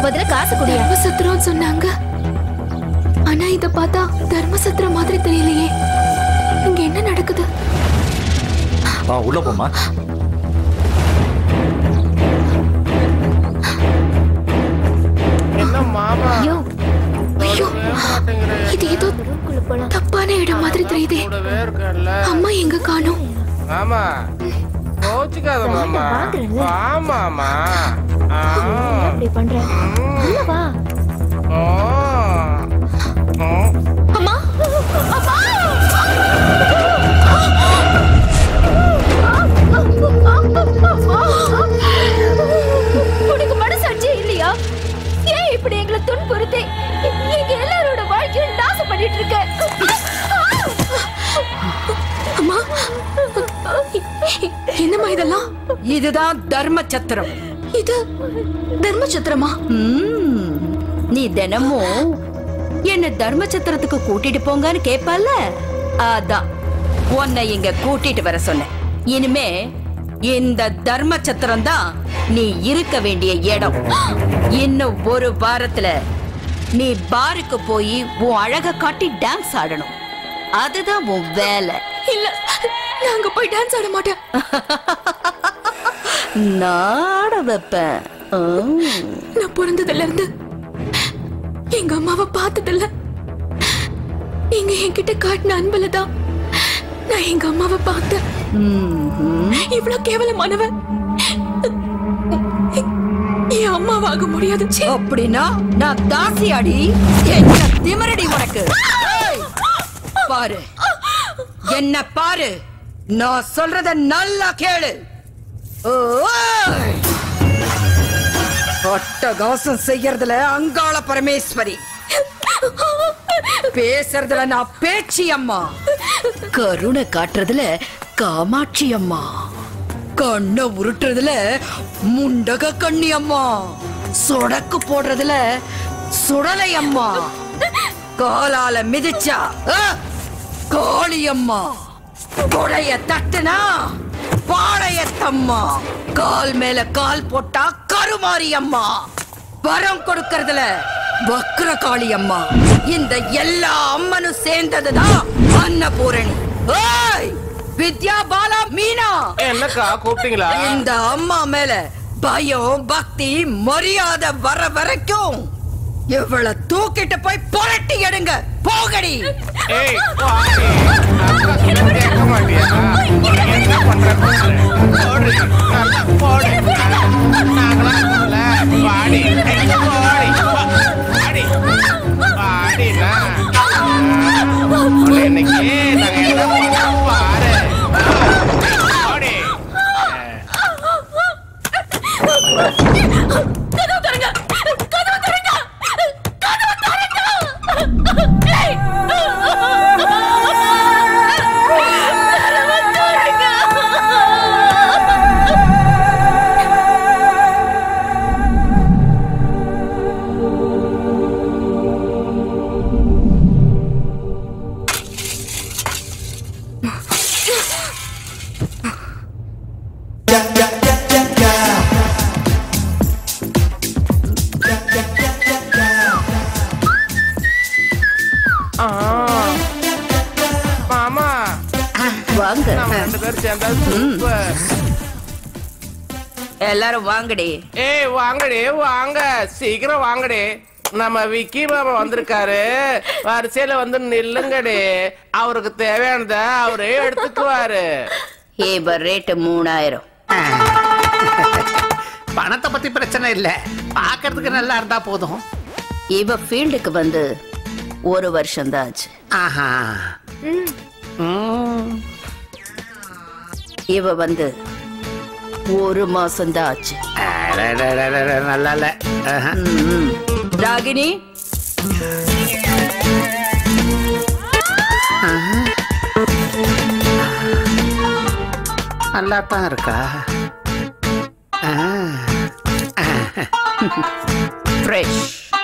முதல்ல காசு குடியா தர்மசத்திரம் சொன்னாங்க ஆனா இத பார்த்தா தர்மசத்திரம் மாதிரி தெரியலையே இங்க என்ன நடக்குது ஆ உள்ள போமா என்ன மாமா ஐயோ ஐயோ இது ஏதோ தப்பான இடம் மாதிரி தெரியுதே கூடவே இருக்கல அம்மா எங்க காணோம் மாமா கோச்சுக்காத மாமா வாங்குறேன்ல. வா மாமா ஆ. இப்படி பண்ற உள்ள வா ஓ. ஓ. அம்மா அம்மா உனக்கு மனசாட்சியே இல்லையா ஏன் இப்படி எங்களை துன்புறுத்தி எங்க எல்லாரோட வாழ்க்கையும் நாசம் பண்ணிட்டு இருக்க அம்மா என்னம்மா இதெல்லாம் இதுதான் தர்ம சத்திரம் இது தர்ம சத்திரமா ம், நீ தினமும் என்ன தர்ம சத்திரத்துக்கு கூட்டிட்டு போங்கன்னு கேப்பல்ல அதான் உன்னை இங்க கூட்டிட்டு வர சொன்னேன் இனிமே இந்த தர்ம சத்திரம் தான் நீ இருக்க வேண்டிய இடம் இன்னும் ஒரு வாரத்துல நீ பாருக்கு போய் உன் அழக காட்டி டான்ஸ் ஆடணும் அதுதான் உன் வேலை இல்ல நாங்க போய் டான்ஸ் ஆட மாட்டேன் நாட வைப்பேன் ம். நான் பிறந்ததுல இருந்து எங்க அம்மாவை பார்த்ததில்ல நீங்க என்கிட்ட காட்டின அன்புல தான் நான் எங்க அம்மாவை பார்த்தேன் ம்ஹும். இவ்வளவு கேவலமானவன் என் அம்மாவாக முடியாது ச்சே. அப்படின்னா நான் தாசியாடி என்ன திமிரடி உனக்கு ஏய், பாரு என்ன பாரு நான் சொல்றத நல்லா கேளு ஓய். அட்டகாசம் செய்யறதுல அங்காள பரமேஸ்வரி பேசுறதுல நான் பேச்சி அம்மா கருணை காட்டுறதுல காமாட்சி அம்மா கண்ண உருட்டுறதுல முண்டக கண்ணி அம்மா சொடக்கு போடுறதுல சுடலை அம்மா காலால மிதிச்சா ஆ, காளி அம்மா கொடைய தட்டுனா பாளையத்தம்மா கால் மேல கால் போட்டா கருமாரி அம்மா வரம் கொடுக்கறதுல வக்ர காளி அம்மா இந்த எல்லா அம்மனும் சேர்ந்ததுதான் அன்னபூரணி ஏய் வித்யா பாலா மீனா என்னக்கா கூப்பிட்டீங்களா இந்த அம்மா மேல பயம் பக்தி மரியாதை வர வரைக்கும் இவள தூக்கிட்டு போய் புரட்டி எடுங்க போகடி ஏய் வாடி. அக்கா சொன்னா கேட்க மாட்டியா என்ன பண்ற பாரு. போடு. நல்லா போடு. நாங்களா இருக்கோம்ல. வாடி. எங்க போடி. வா. வாடி. வாடினா. உன்னை இன்னைக்கு நாங்க என்ன பண்றோம் பாரு. போடி. கதவு தரங்க கதவு தரங்க கதவு தரங்க ஏய்! கதவு தரங்க ஆ. மாமா வாங்க நம்ம ரெண்டு பேரும் சேர்ந்தா சூப்பர் எல்லாரும் வாங்கடி ஏய் வாங்கடி வாங்க சீக்கிரம் வாங்கடி நம்ம விக்கி மாமா வந்திருக்காரு வரிசையில வந்து நில்லுங்கடி அவருக்கு தேவையானத அவரே எடுத்துக்குவாரு ஏபர் ரேட்டு மூணாயிரம் பணத்தை பத்தி பிரச்சனை இல்ல பாக்குறதுக்கு நல்லா இருந்தா போதும் இவ ஃபீல்டுக்கு வந்து ஒரு வருஷம் தான் ஆச்சு ஆஹா ம். இவ வந்து ஒரு மாசம் தான் ஆச்சு அடடடடட, நல்லா இல்ல ஆஹா. ம்ம். ராகினி நல்லா தான் இருக்கா ஆ. ஃப்ரெஷ்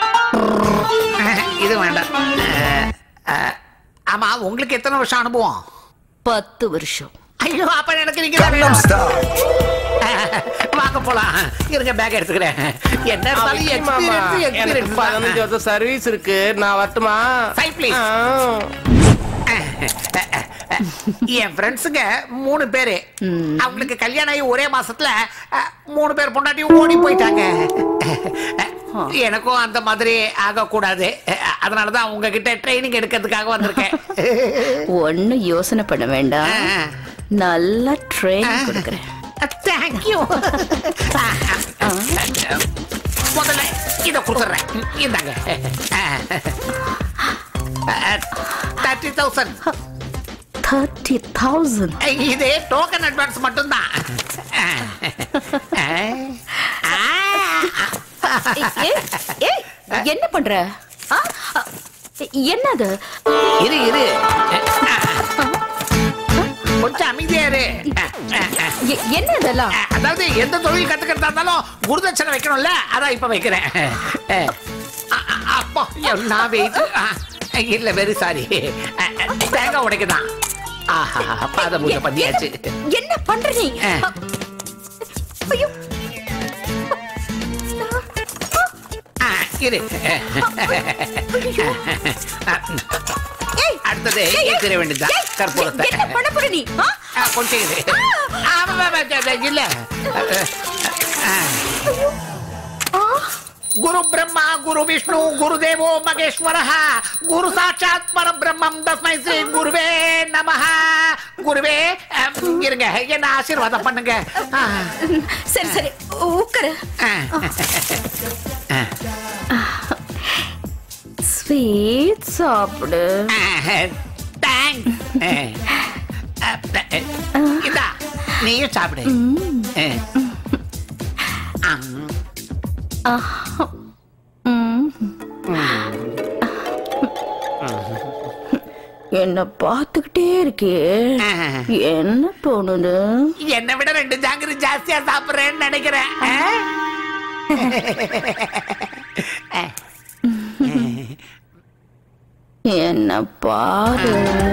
இது வேண்டாம் ஆ, ஆ, ஆமா உங்களுக்கு எத்தனை வருஷம் அனுபவம் பத்து வருஷம் ஐயோ அப்ப எனக்கு நீங்க தான் வேணும். வாங்க போலாம் இருங்க பேக் எடுத்துக்கிறேன் என்ன இருந்தாலும் விக்கி மாமா experience, எனக்கு experience பதினஞ்சு தான். வருஷம் சர்வீஸ் இருக்கு நான் வரட்டுமா Side, please. ஆ. என் ஃப்ரெண்ட்ஸுங்க மூணு பேரு அவங்களுக்கு கல்யாணம் ஆகி ஒரே மாசத்துல அஹ், மூணு பேர் பொண்டாட்டியும் ஓடி போயிட்டாங்க எனக்கும் அந்த மாதிரி ஆகக்கூடாது அதனாலதான் உங்ககிட்ட ட்ரைனிங் எடுக்கிறதுக்காக வந்திருக்கேன் ஒண்ணு யோசனை பண்ண வேண்டாம் ஆ. நல்லா ட்ரெயின் கொடுக்குறேன் தேங்க்யூ முதல்ல இத கொடுத்துறேன் இந்தாங்க தேர்ட்டி தௌசண்ட் தேர்ட்டி தௌசண்ட் இது டோக்கன் அட்வான்ஸ் மட்டும்தான் என்ன பண்ற ஆ? ஆ, என்னது இரு இரு கொஞ்சம் அமைதியா இரு எ- என்ன இதெல்லாம் அதாவது எந்த தொழில் கத்துக்கிறதா இருந்தாலும் குருதட்சணை வைக்கணும்ல அதான் இப்ப வைக்கிறேன் அ- அ- அப்போ நான் வெயிட் இல்ல வெரி சாரி தேங்காய் உடைக்குதான் ஆஹா பாத பூஜை பண்ணியாச்சு என்ன பண்ற நீ ஆ. ஐயோ ஆ, இரு அடுத்தது ஏத்திர வேண்டியதுதான் கற்பூரத்தை என்ன பண்ண போற நீ ஆ? ஆ, கொஞ்சம் இரு ஆமா, ஆமா, ஆமா, இல்ல ஆ. குரு பிரம்மா குரு விஷ்ணு குரு தேவோ மகேஸ்வர குரு சாட்சாத் பரம் பிரம்மம் தஸ்மை ஸ்ரீ குருவே நமஹ குருவே அம், இருங்க என்ன ஆசீர்வாதம் பண்ணுங்க ஆ, சரி சரி உட்காரு ஆ. ஸ்வீட் சாப்பிடு தேங்க்ஸ் இந்தா நீயும் சாப்பிடு ஆ. ம். என்ன பார்த்துக்கிட்டே இருக்கே ஆ. என்ன தோணுது என்னை விட ரெண்டு ஜாங்கிரி ஜாஸ்தியா சாப்பிடுறேன்னு நினைக்கிறேன் ஆ? என்ன பாரு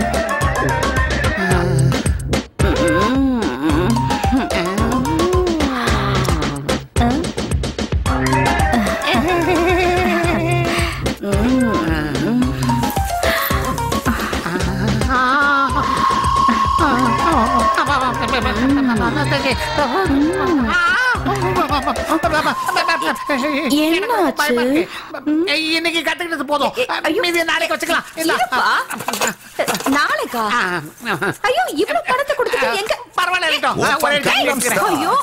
என்னாச்சு? இன்னைக்கு கத்துக்கிட்டது போதும் மீதி நாளைக்கு வச்சுக்கலாம் இல்ல. இருப்பா. நாளைக்கா ஆ, ஐயோ இவ்வளவு பணத்தை கொடுத்துட்டு எங்க பரவாயில்ல இருக்கட்டும். நான் ஒரே டைம் வச்சுக்கிறேன். ஐயோ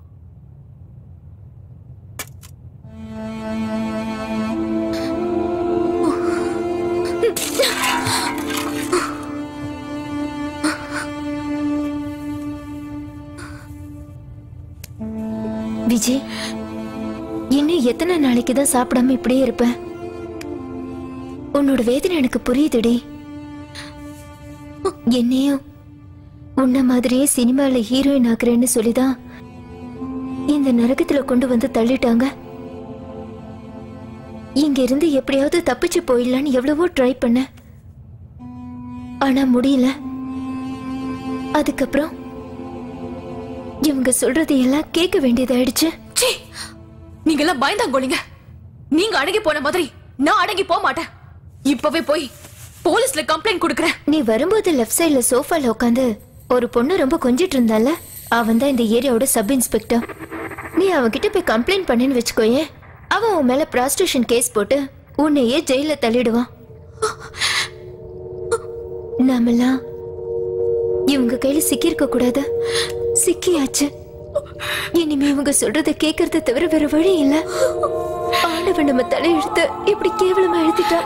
விஜய் இன்னும் எத்தனை நாளைக்கு தான் சாப்பிடாம இப்படியே இருப்பேன் உன்னோட வேதனை எனக்கு புரியுதுடி என்னையும் உன்ன மாதிரியே சினிமால ஹீரோயின் ஆக்குறேன்னு சொல்லிதான் இந்த நரகத்துல கொண்டு வந்து தள்ளிட்டாங்க இங்க இருந்து எப்படியாவது தப்பிச்சு போயிடலான்னு எவ்வளவோ ட்ரை பண்ண ஆனா முடியல அதுக்கப்புறம் இவங்க சொல்றது எல்லாம் கேட்க வேண்டியதாயிடுச்சு சீ நீங்க எல்லாம் பயந்தாங்கோலிங்க நீங்க அடங்கி போன மாதிரி நான் அடங்கி போக மாட்டேன் இப்பவே போய் போலீஸ்ல கம்ப்ளைண்ட் கொடுக்கறேன் நீ வரும்போது லெஃப்ட் சைடுல சோஃபால உட்காந்து ஒரு பொண்ணு ரொம்ப கொஞ்சிட்டு இருந்தால அவன் தான் இந்த ஏரியாவோட சப் இன்ஸ்பெக்டர் நீ அவன்கிட்ட போய் கம்ப்ளைண்ட் பண்ணேன்னு வச்சுக்கோயேன் அவன் உன் மேல ப்ராஸ்டியூஷன் கேஸ் போட்டு உன்னையே ஜெயில தள்ளிடுவான் நாமெல்லாம் இவங்க கையில சிக்கியிருக்க கூடாது சிக்கியாச்சு இனிமே இவங்க சொல்றத கேட்கறத தவிர வேற வழி இல்ல ஆண்டவன் நம்ம தலையெழுத்து இப்படி கேவலமா எழுதிட்டா